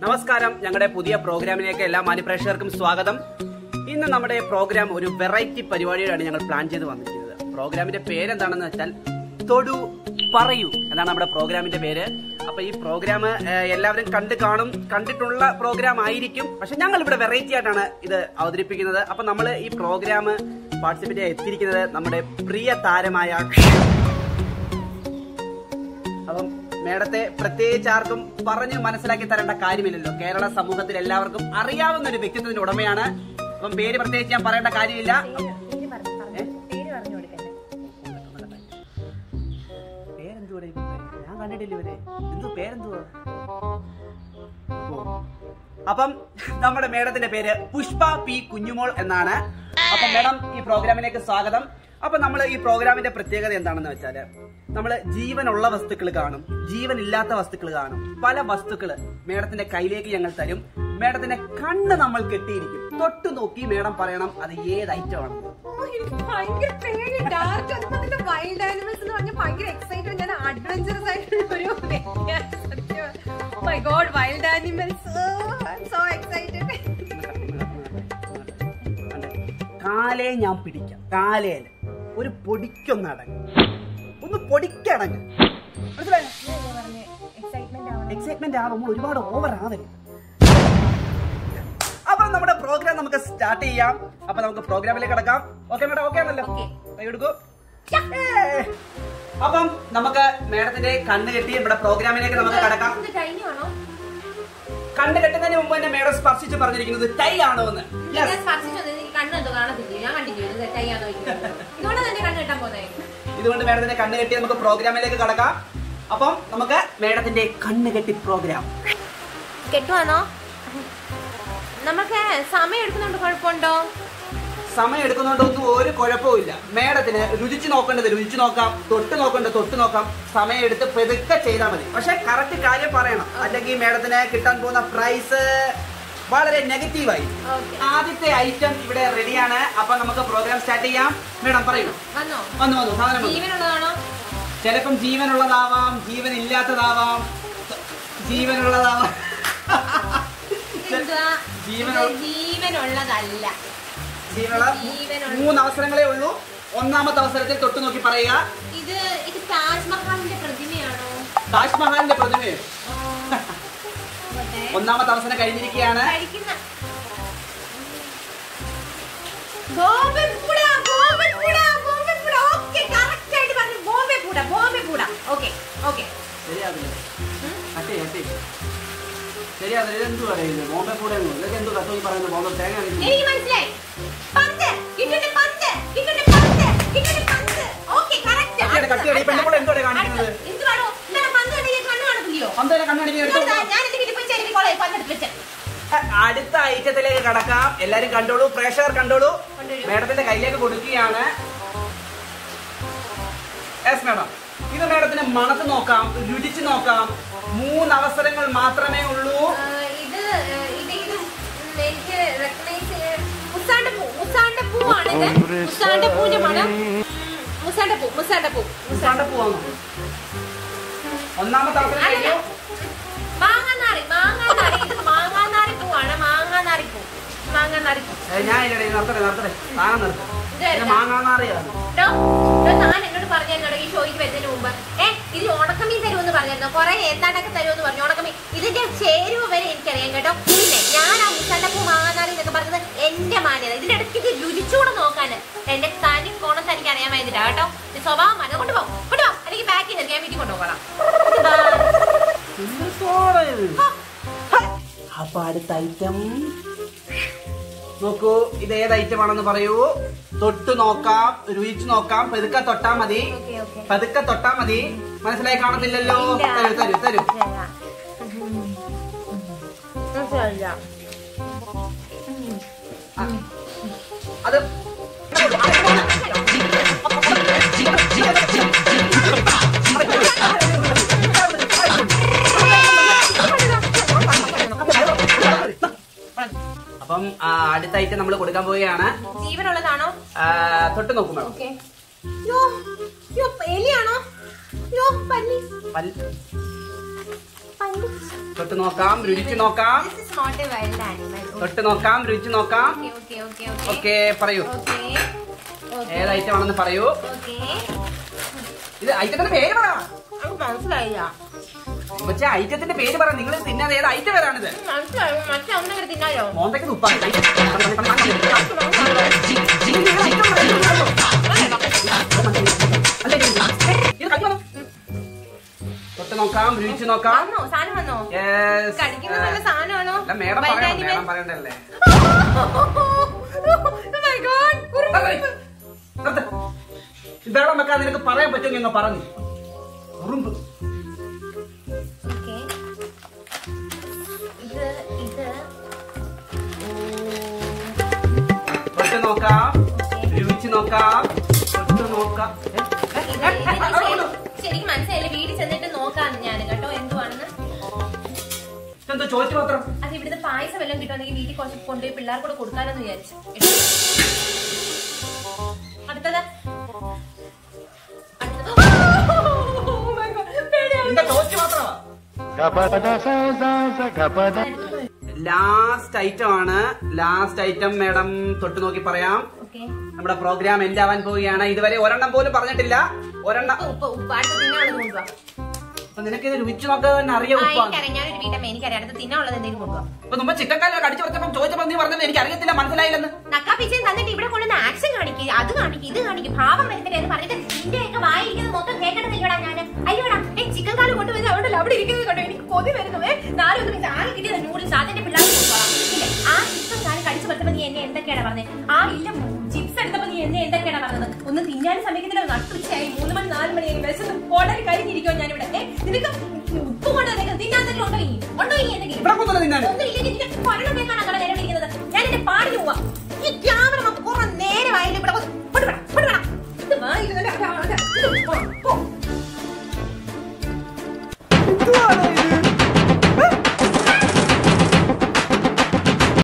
നമസ്കാരം ഞങ്ങളുടെ പുതിയ പ്രോഗ്രാമിലേക്ക് എല്ലാ മാന്യപ്രേക്ഷകർക്കും സ്വാഗതം ഇന്ന് നമ്മുടെ പ്രോഗ്രാം ഒരു വെറൈറ്റി പരിപാടിയാണ് ഞങ്ങൾ പ്ലാൻ ചെയ്ത് വന്നിരിക്കുന്നത് പ്രോഗ്രാമിന്റെ പേരെന്താണെന്ന് വെച്ചാൽ തൊടു പറയൂ എന്നാണ് നമ്മുടെ പ്രോഗ്രാമിന്റെ പേര് അപ്പൊ ഈ പ്രോഗ്രാം എല്ലാവരും കണ്ടു കാണും കണ്ടിട്ടുള്ള പ്രോഗ്രാം ആയിരിക്കും പക്ഷെ ഞങ്ങൾ ഇവിടെ വെറൈറ്റി ആയിട്ടാണ് ഇത് അവതരിപ്പിക്കുന്നത് അപ്പൊ നമ്മൾ ഈ പ്രോഗ്രാം പാർട്ടിസിപ്പേറ്റ് എത്തിയിരിക്കുന്നത് നമ്മുടെ പ്രിയ താരമായ അപ്പം മേഡത്തെ പ്രത്യേകിച്ച് ആർക്കും പറഞ്ഞു മനസ്സിലാക്കി തരേണ്ട കാര്യമില്ലല്ലോ കേരള സമൂഹത്തിൽ എല്ലാവർക്കും അറിയാവുന്ന ഒരു വ്യക്തിത്വത്തിന്റെ ഉടമയാണ് അപ്പം പേര് പ്രത്യേകിച്ച് ഞാൻ പറയേണ്ട കാര്യമില്ല പേര് പറഞ്ഞ് പറഞ്ഞ് പേര് പറഞ്ഞു കൊടുക്കണ്ടേ പേരെന്തുവാടെ ഈ കുട്ടി? ഞാൻ കണ്ടിട്ടില്ല ഇവരെ എന്തു പേരെന്തുവാ ഓ. അപ്പം നമ്മുടെ മേഡത്തിന്റെ പേര് പുഷ്പ പി കുഞ്ഞുമോൾ എന്നാണ് അപ്പം മേഡം ഈ പ്രോഗ്രാമിലേക്ക് സ്വാഗതം അപ്പൊ നമ്മൾ ഈ പ്രോഗ്രാമിന്റെ പ്രത്യേകത എന്താണെന്ന് വെച്ചാല് നമ്മൾ ജീവനുള്ള വസ്തുക്കൾ കാണും ജീവനില്ലാത്ത വസ്തുക്കൾ കാണും പല വസ്തുക്കള് മേഡത്തിന്റെ കയ്യിലേക്ക് ഞങ്ങൾ തരും മേഡത്തിന്റെ കണ്ണ് നമ്മൾ കെട്ടിയിരിക്കും തൊട്ടു നോക്കി മേഡം പറയണം അത് ഏത് ഐറ്റം ആണെന്ന് ഓ, എനിക്ക് ഭയങ്കര പേടി ഡാർക്ക് അതിന്റെ വൈൽഡ് ആനിമൽസ് എന്ന് പറഞ്ഞാൽ ഭയങ്കര എക്സൈറ്റഡ് ഞാൻ അഡ്വഞ്ചറസ് ആയിട്ടുള്ള ഒരു my God wild animals so excited കാലേ ഞാൻ പിടിക്കാം കാലേല് ഒരു പൊടിക്കൊന്നടങ്ങ് ഒന്ന് പൊടിക്കടങ്ങ് മനസ്സിലായോ എക്സൈറ്റ്മെന്റ് ആവണം എക്സൈറ്റ്മെന്റ് ആവുമ്പോൾ ഒരുപാട് ഓവർ ആവരുത് അപ്പൊ നമ്മുടെ പ്രോഗ്രാം നമുക്ക് സ്റ്റാർട്ട് ചെയ്യാം അപ്പൊ നമുക്ക് പ്രോഗ്രാമിലേക്ക് കടക്കാം ഓക്കെ മേഡം ഓക്കെ ആണല്ലോ Okay. കൈ എടുക്കൂ ഏ. അപ്പം നമുക്ക് മേഡത്തിന്റെ കണ്ണ് കെട്ടി നമ്മുടെ പ്രോഗ്രാമിലേക്ക് നമുക്ക് കടക്കാം ഇത് കഴിഞ്ഞാണോ കണ്ണ് കെട്ടുന്നതിന് മുമ്പ് തന്നെ മേഡം സ്പർശിച്ച് പറഞ്ഞിരിക്കുന്നത് ടൈ ആണോ എന്ന് ഞാൻ സ്പർശിച്ചത് എനിക്ക് കണ്ണ് എന്തോ കാണത്തില്ല ഞാൻ കണ്ടില്ല ഇത് തെറ്റായിയാണോ ഇതുകൊണ്ട് തന്നെ കണ്ണ് കിട്ടാൻ പോകുന്നേ ഇതുകൊണ്ട് മേഡത്തിന്റെ കണ്ണ് കെട്ടി നമുക്ക് പ്രോഗ്രാമിലേക്ക് കടക്കാം അപ്പം നമുക്ക് മേഡത്തിന്റെ കണ്ണ് കെട്ടി പ്രോഗ്രാം കെട്ടുവാണോ നമുക്ക് സമയം എടുക്കുന്നുണ്ട് കുഴപ്പമുണ്ടോ സമയം എടുക്കുന്നതുകൊണ്ടൊന്നും ഒരു കുഴപ്പമില്ല മേഡത്തിന് രുചിച്ച് നോക്കേണ്ടത് രുചിച്ച് നോക്കാം തൊട്ട് നോക്കേണ്ടത് തൊട്ട് നോക്കാം സമയം എടുത്ത് പെതുക്കെ ചെയ്താൽ മതി പക്ഷെ കറക്റ്റ് കാര്യം പറയണം അല്ലെങ്കിൽ മേഡത്തിന് കിട്ടാൻ പോകുന്ന പ്രൈസ് വളരെ നെഗറ്റീവായി ഓക്കെ ആദ്യത്തെ ഐറ്റം ഇവിടെ റെഡിയാണ് അപ്പൊ നമുക്ക് പ്രോഗ്രാം സ്റ്റാർട്ട് ചെയ്യാം മേഡം പറയൂ വന്നോ വന്നു വന്നു സാധനം വന്നു. ജീവനുള്ളതാണോ ചിലപ്പം ജീവനുള്ളതാവാം ജീവൻ ഇല്ലാത്തതാവാം ജീവനുള്ളതാവാം എന്തുവാ ജീവനുള്ള- ഇത് ജീവനുള്ളതല്ല ജീവനുള്ള ജീവനുള്ള- മൂന്ന് അവസരങ്ങളേ ഉള്ളൂ ഒന്നാമത്തെ അവസരത്തിൽ തൊട്ടു നോക്കി പറയുക ഇത് ഇത് താജ്മഹലിന്റെ പ്രതിമയാണോ താജ്മഹലിന്റെ പ്രതിമയോ ഓ, പോട്ടെ. ഒന്നാമത്തെ അവസരം കഴിഞ്ഞിരിക്കുകയാണ് കഴിക്കുന്ന ബോംബെ പൂട, ബോംബെ പൂട, ബോംബെ പൂട. Okay, correct ആയിട്ട് പറഞ്ഞു. ബോംബെ പൂട, ബോംബെ പൂട. Okay, okay. ശരിയാവില്ല ഉം. അട്ടെ അട്ടെ ശരിയാവില്ല ഇതെന്തു പറയുന്നത് ബോംബെ കൂടെ ഇതൊക്കെ എന്തു കത്തോയി പറയുന്നത് ബോംബെ തേങ്ങ അടിക്കുന്നു. എനിക്ക് മനസ്സിലായി പന്ത് കിട്ടുന്ന പന്ത് കിട്ടുന്ന പന്ത് കിട്ടുന്ന പന്ത് ഓക്കെ കറക്റ്റ് കട്ടിയാണ്, കട്ടിയാണ്. ഈ പെണ്ണുമ്പോൾ എന്തുവാണ് കാണിക്കുന്നത്? എന്ത് വേണോ എന്താണ് പന്ത് കണ്ടെങ്കിൽ കണ്ണു കാണത്തില്ലയോ പന്തേനെ കണ്ണടിക്കാൻ എടുത്തു ഇതെന്താ? ഞാൻ എന്റെ വീട്ടിൽ പോയി ചെറിയ കോളേജ് പന്തെടുത്ത് വെച്ച് അടുത്ത ഐറ്റത്തിലേക്ക് കടക്കാം എല്ലാരും കണ്ടോളൂ പ്രേക്ഷകർ കണ്ടോളൂ കൊണ്ടുവരൂ. മേഡത്തിന്റെ കയ്യിലേക്ക് കൊടുക്കുകയാണ് യെസ് മേഡം ഇത് മേഡത്തിന് മണത്ത് നോക്കാം രുചിച്ച് നോക്കാം മൂന്ന് അവസരങ്ങൾ മാത്രമേ ഉള്ളൂ ആ, ഇത് ആ, ഇത് ഇത് ഉം, എനിക്ക് റെക്കഗ്നൈസ് മുസാണ്ട പൂ മുസാണ്ട പൂവാണിത് മുസാണ്ട പൂവിന്റെ മണം ഉം, മുസാണ്ട പൂ മുസാണ്ട പൂ ഉസാണ്ട പോവാന്നോ ഒന്നാമത്തെ അവസരം അല്ലല്ല. കഴിഞ്ഞു മാങ്ങാനാറി മാങ്ങാനാറി ഇത് മാങ്ങാനാറി പൂവാണ് മാങ്ങാനാറി പൂ മാങ്ങാനാറി പൂ ഏ, ഞാൻ ഇല്ലടേ നിർത്തട്ടെ നിർത്തട്ടെ താനം നിർത്തും ഇതല്ല. മാങ്ങാന്നറിയാണ് ഡോ, ഡോ, താൻ എന്നോട് പറഞ്ഞിരുന്നോ ഈ ഷോയ്ക്ക് വരുന്നതിന് മുമ്പ് ഏ ഇതിൽ ഉണക്കമീൻ തരുമെന്ന് പറഞ്ഞിരുന്നു കുറെ എന്താണ്ടൊക്കെ തരുമെന്ന് പറഞ്ഞു ഉണക്കമീൻ ഇതിന്റെ ചേരുവ വരെ എനിക്കറിയാം കേട്ടോ പിന്നെ ഞാൻ ആ മുസണ്ടപ്പൂ മാങ്ങാനാറി എന്നൊക്കെ പറഞ്ഞത് എന്റെ മാന്യത ഇതിന്റെ ഇടയ്ക്ക് ഇത് രുചിച്ചൂടെ നോക്കാൻ എന്റെ തനി കോണം തനിക്ക് അറിയാൻ വേണ്ടിട്ടാ കേട്ടോ ഇത് സ്വഭാവം മന കൊണ്ടുപോകും കൊണ്ടുപോകും അല്ലെങ്കിൽ പാക്കിൽ നിന്ന് ഞാൻ വീട്ടിൽ കൊണ്ടുപോകണം അപ്പൊ അടുത്ത ഐറ്റം നോക്കൂ ഇത് ഏത് ഐറ്റം ആണെന്ന് പറയൂ തൊട്ട് നോക്കാം രുചിച്ചു നോക്കാം പെതുക്കെ തൊട്ടാ മതി ഓക്കെ ഓക്കെ പതുക്കെ തൊട്ടാ മതി മനസ്സിലായി കാണത്തില്ലല്ലോ ഇല്ല. തരൂ തരൂ തരൂ ആ. അത് അപ്പം ആ, അടുത്ത ഐറ്റം നമ്മൾ കൊടുക്കാൻ പോവുകയാണ് ജീവനുള്ളതാണോ ആ, തൊട്ട് നോക്കും മേഡം ഓക്കെ യോ യോ എലിയാണോ യോ പല്ലി പല്ല് പല്ലി തൊട്ട് നോക്കാം രുചിച്ച് നോക്കാം This is not a wild animal. തൊട്ട് നോക്കാം രുചിച്ച് നോക്കാം Okay, okay, okay, okay. Okay പറയൂ Okay. Okay. ഏത് ഐറ്റം ആണെന്ന് പറയൂ Okay. ഇത് ഐറ്റത്തിന്റെ പേര് പറ അത് മനസ്സിലായില്ല പക്ഷേ ഐറ്റത്തിന്റെ പേര് പറ നിങ്ങൾ തിന്നാതെ ഏത് ഐറ്റം ഏതാണിത് മനസ്സിലായി മറ്റേ ഒന്നും തിന്നാലോ മോന്തയ്ക്ക് തുപ്പാണ് തൊട്ട് നോക്കാം രുചിച്ച് നോക്കാം വന്നോ സാധനം വന്നോ Yes. കടിക്കുന്ന നല്ല സാധനമാണോ അല്ല മേഡം Wild പറയണം animal? മേഡം പറയണ്ടല്ലേ Oh my God. ഉറുമ്പ്. നിർത്ത്. വെള്ളം വെക്കാൻ നിനക്ക് പറയാൻ പറ്റുമെങ്കിൽ അങ്ങ് പറഞ്ഞു ഉറുമ്പ് Okay. ഇത് ഇത് തൊട്ട് നോക്കാം രുചിച്ച് നോക്കാം തൊട്ട് നോക്കാം ഏ? ഇത് ഇത് ശരി- ശരിക്കും മനസ്സിലായില്ല വീട്ടിൽ ചെന്നിട്ട് നോക്കാന്ന് ഞാൻ കേട്ടോ എന്തുവാണെന്ന് ഇതെന്തോ ചോദിച്ചു മാത്രം അത് ഇവിടുത്തെ പായസം വല്ലതും കിട്ടുവാണെങ്കിൽ വീട്ടിൽ കുറച്ച് കൊണ്ടുപോയി പിള്ളേർക്ക് കൂടെ കൊടുക്കാനെന്ന് വിചാരിച്ചു അടുത്തത് അടുത്തത് Oh my God. പേടിയാവുന്നു. എന്താ ചോദിച്ചു മാത്രമാ ലാസ്റ്റ് ഐറ്റം ആണ് ലാസ്റ്റ് ഐറ്റം മാഡം തൊട്ട് നോക്കി പറയാം Okay. നമ്മുടെ പ്രോഗ്രാം എൻഡ് ആവാൻ പോവുകയാണ് ഇതുവരെ ഒരെണ്ണം പോലും പറഞ്ഞിട്ടില്ല ഒരെണ്ണം ഉപ്പ് ഉപ്പ് അടുത്ത തിന്നാനുള്ളത് കൊണ്ടുപോവാ അപ്പൊ നിനക്ക് ഇത് രുചിച്ച് നോക്കാൻ തന്നെ അറിയാം ആ, ഉപ്പാണ് എനിക്കറിയാം ഞാനൊരു വീട്ടമ്മ എനിക്കറിയാം അടുത്ത തിന്നാനുള്ളത് എന്തെങ്കിലും കൊണ്ടുപോവാ അപ്പൊ മുമ്പ് ചിക്കൻ കാലൊക്കെ അടിച്ചു പറിച്ചപ്പോ ചോദിച്ചപ്പോ നീ പറഞ്ഞത് എനിക്ക് അറിയത്തില്ല മനസ്സിലായില്ലെന്ന് നക്കാ പിച്ചയും തന്നിട്ട് ഇവിടെ കൊണ്ടുവന്ന് ആക്ഷൻ കാണിക്കുക അത് കാണിക്കുക ഇത് കാണിക്കും ഭാവം വരുത്തില്ല എന്ന് പറഞ്ഞിട്ട് നിന്റെയൊക്കെ വായിരിക്കുന്നത് മൊത്തം കേൾക്കണമെന്നില്ലടാ ഞാൻ അയ്യോടാ ഏ ചിക്കൻ കാല് കൊണ്ടുവന്ന് അവിടെ അവിടെ ഇരിക്കുന്നത് കണ്ടോ എനിക്ക് കൊതി വരുന്നു ഏ നാളെ ഒന്ന് ആകെ കിട്ടിയത് നൂഡിൽസ് അതിന്റെ പിള്ളേർക്ക് കൊടുത്തോളാം ഇല്ലേ ആ ചിക്കൻ കാല് കടിച്ചു പറ്റപ്പോ നീ എന്നെ എന്തൊക്കെയാണ് പറഞ്ഞത് ആ ഇല്ല ചിപ്സ് എടുത്തപ്പോ നീ എന്നെ എന്തൊക്കെയാണ് പറഞ്ഞത് ഒന്ന് തിന്നാനും സമയത്തില്ല നട്ടുച്ചയായി മൂന്ന് മണി നാല് മണിയായി വിശന്ന് പോടാൻ കഴിഞ്ഞിരിക്കുമോ ഞാനിവിടെ ഏ നിനക്ക് ഉപ്പ് കൊണ്ട് നിനക്ക് തിന്നാൻ എന്തെങ്കിലും ഉണ്ടോ ഈ ഉണ്ടോ ഈ എന്തെങ്കിലും ഇവിടെ കൊണ്ടുവന്ന് തിന്നാൻ ഒന്നും ഇല്ലെങ്കിൽ നിന്റെ പരണം കേൾക്കാനാ കട നേരം വിളിക്കുന്നത് ഞാൻ എന്റെ പാടിന് പോവാ ഈ ക്യാമറ കുറെ നേരമായാലും ഇവിടെ വന്ന് കൊണ്ടുവിടാം, കൊണ്ടുവിടാം. ഇത് വാങ്ങിയിരുന്നല്ലേ, അതാ, അതാ, ഇത് പോ, പോ. എന്തുവാണ്